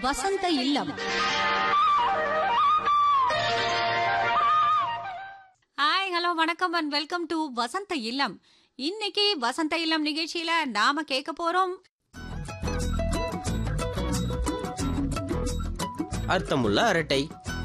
வசந்த Illam hi hello வணக்கம் and welcome to Vasantha Illam இன்னைக்கு வசந்த இல்லம் நிகழ்ச்சியில நாம கேட்க போறோம் அர்த்தமுள்ள அரட்டை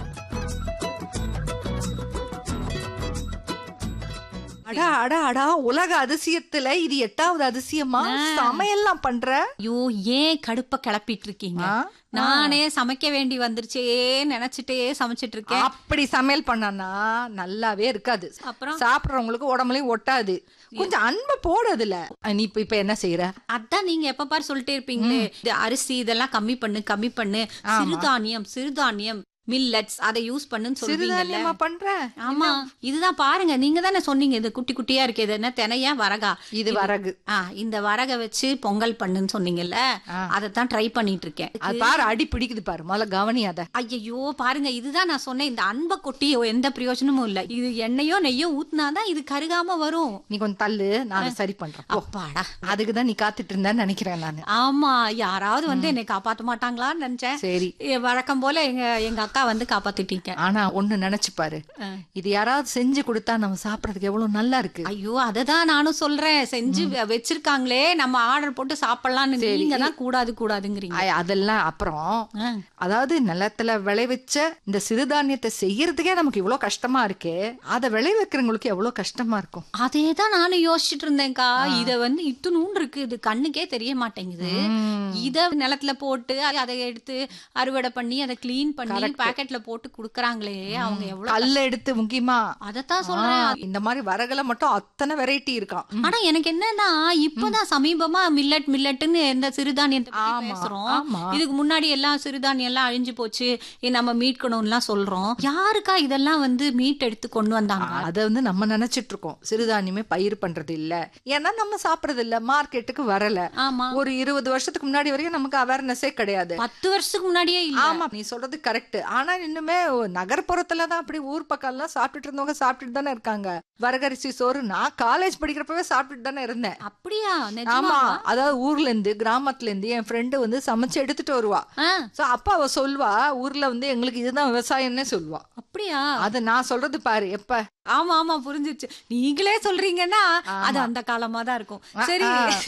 அடா அடா அடா உலக அதிசயத்துல இது எட்டாவது அதிசயமா ஆ. சமையல்லாம் பண்ற ஐயோ ஏன் கடுப்ப கிளப்பிட்டு இருக்கீங்க ஆ? நானே சமைக்க வேண்டி வந்துருச்சே நினைச்சிட்டே சமைச்சிட்டு இருக்கேன் அப்படி சமையல் பண்ணானா நல்லாவே இருக்காது அப்புறம் சாப்பிடுறவங்களுக்கு உடம்புலயும் ஒட்டாது கொஞ்சம் அன்பு போடுதுல நீ இப்ப இப்ப என்ன செய்யற அதான் நீங்க எப்ப பாரு சொல்லிட்டே இருப்பீங்களே இது அரிசி இதெல்லாம் கம்மி பண்ணு கம்மி பண்ணு சிறுதானியம் சிறுதானியம் மில்லட்ஸ் அதை யூஸ் பண்ணுன்னு சொல்லுவீங்கல்ல சிறுதானியமா பண்ற ஆமா இதுதான் பாருங்க நீங்க தானே சொன்னீங்க இது குட்டி குட்டியா இருக்கு இது என்ன தினையா வரகா இது வரகு ஆ இந்த வரக வச்சு பொங்கல் பண்ணுன்னு சொன்னீங்கல்ல அதைத்தான் ட்ரை பண்ணிட்டு இருக்கேன் அது பாரு அடி பிடிக்குது பாரு முதல்ல கவனி அத ஐயோ பாருங்க இதுதான் நான் சொன்னேன் இந்த அன்பை கொட்டி எந்த பிரயோஜனமும் இல்ல இது எண்ணெயோ நெய்யோ ஊத்துனாதான் இது கருகாம வரும் நீ கொஞ்சம் தள்ளு நான் அதை சரி பண்றேன் போ. அப்பாடா அதுக்குதான் நீ காத்துட்டு இருந்தேன்னு நினைக்கிறேன் நானு ஆமா யாராவது வந்து என்னை காப்பாத்த மாட்டாங்களான்னு நினைச்சேன் சரி எ, வழக்கம் போல எங்க எங்க அக்கா வந்து காப்பாத்திட்டீங்க ஆனா ஒண்ணு நினைச்சு பாரு ஆ. இது யாராவது செஞ்சு கொடுத்தா நம்ம சாப்பிடறதுக்கு எவ்வளவு நல்லா இருக்கு ஐயோ அததான் நானும் சொல்றேன் செஞ்சு வ- வச்சிருக்காங்களே நம்ம ஆர்டர் போட்டு சாப்பிடலாம்னு நீங்க தான் கூடாது கூடாதுங்கிறீங்க ஐ, அதெல்லாம் அப்புறம் ஆ. அதாவது நிலத்துல விளைவிச்ச இந்த சிறுதானியத்தை செய்யறதுக்கே நமக்கு இவ்வளவு கஷ்டமா இருக்கே அதை விளைவிக்கிறவங்களுக்கு எவ்வளவு கஷ்டமா இருக்கும் அதே தான் நானும் யோசிச்சுட்டு இருந்தேன்க்கா இத வந்து இத்துணூண்டு இருக்கு இது கண்ணுக்கே தெரிய மாட்டேங்குது இத நிலத்துல போட்டு அதை எடுத்து அறுவடை பண்ணி அதை க்ளீன் பண்ணி பாக்கெட்ல போட்டு குடுக்கறாங்களே அவங்க எவ்வளவு கல்ல எடுத்து முக்கியமா அதத்தான் சொல்றேன் ஆ, இந்த மாதிரி வரகுல மட்டும் அத்தனை வெரைட்டி இருக்கான் ஆனா எனக்கு என்னன்னா இப்பதான் சமீபமா மில்லட் மில்லட்னு இந்த சிறுதானியத்தை பத்தி ஆமா, பேசுறோம் ஆமா. இதுக்கு முன்னாடி எல்லாம் சிறுதானியம் எல்லாம் அழிஞ்சு போச்சு இ- நம்ம மீட்கணும்லாம் சொல்றோம் யாருக்கா இதெல்லாம் வந்து மீட் எடுத்து கொண்டு வந்தாங்க அத வந்து நம்ம நினைச்சிட்டு இருக்கோம் சிறுதானியமே பயிர் பண்றது இல்ல ஏன்னா நம்ம சாப்பிடுறது இல்ல மார்க்கெட்டுக்கு வரல ஆமா ஒரு இருபது வருஷத்துக்கு முன்னாடி வரைக்கும் நமக்கு அவேர்னஸே கிடையாது பத்து வருஷத்துக்கு முன்னாடியே இல்ல ஆமா நீ சொல்றது கரெக்ட் ஆனா இன்னுமே நகர்ப்புறத்துல தான் அப்படி ஊர் பக்கம் எல்லாம் சாப்பிட்டுட்டு இருந்தவங்க சாப்பிட்டுட்டு தானே இருக்காங்க வரகரிசி சோறு நான் காலேஜ் படிக்கிறப்பவே சாப்பிட்டுட்டு தானே இருந்தேன் அப்படியா ஆமா நிஜமா அதாவது ஊர்ல இருந்து கிராமத்துல இருந்து என் ஃப்ரெண்டு வந்து சமைச்சு எடுத்துட்டு வருவா ஆ, சோ அப்ப அவ சொல்வா ஊர்ல வந்து எங்களுக்கு இதுதான் விவசாயம்னே சொல்லுவா அப்படியா அத நான் சொல்றது பாரு எப்ப ஆமா ஆமா புரிஞ்சிருச்சு நீங்களே சொல்றீங்கன்னா அது அந்த காலமா தான் இருக்கும் சரி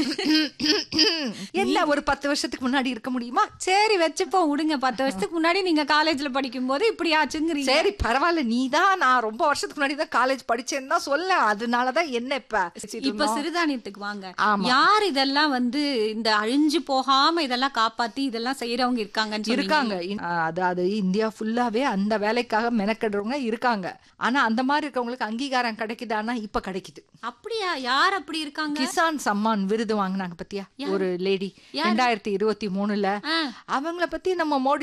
என்ன ஒரு பத்து வருஷத்துக்கு முன்னாடி இருக்க முடியுமா சரி வச்சுப்போம் விடுங்க பத்து வருஷத்துக்கு முன்னாடி நீங்க காலேஜ்ல படிக்கும் போது இப்படி ஆச்சுங்கிறீங்க சரி பரவாயில்ல நீ தான் நான் ரொம்ப வருஷத்துக்கு முன்னாடி தான் காலேஜ் படிச்சேன்னு தான் சொல்ல அதனாலதான் என்ன இப்ப இப்ப சிறுதானியத்துக்கு வாங்க ஆமா. யார் இதெல்லாம் வந்து இந்த அழிஞ்சு போகாம இதெல்லாம் காப்பாத்தி இதெல்லாம் செய்யறவங்க இருக்காங்கன்னு சொன்னீங்க. இருக்காங்க இன்- ஆ, அதாவது இந்தியா ஃபுல்லாவே அந்த வேலைக்காக மெனக்கெடுறவங்க இருக்காங்க ஆனா அந்த மாதிரி இருக்கவங்களுக்கு அங்கீகாரம் கிடைக்குதானா இப்ப கிடைக்குது அப்படியா யார் அப்படி இருக்காங்க கிசான் சம்மான் விருது வாங்குனாங்க பத்தியா ஒரு லேடி ரெண்டாயிரத்தி இருபத்தி மூணுல ஆ. அவங்கள பத்தி நம்ம மோடி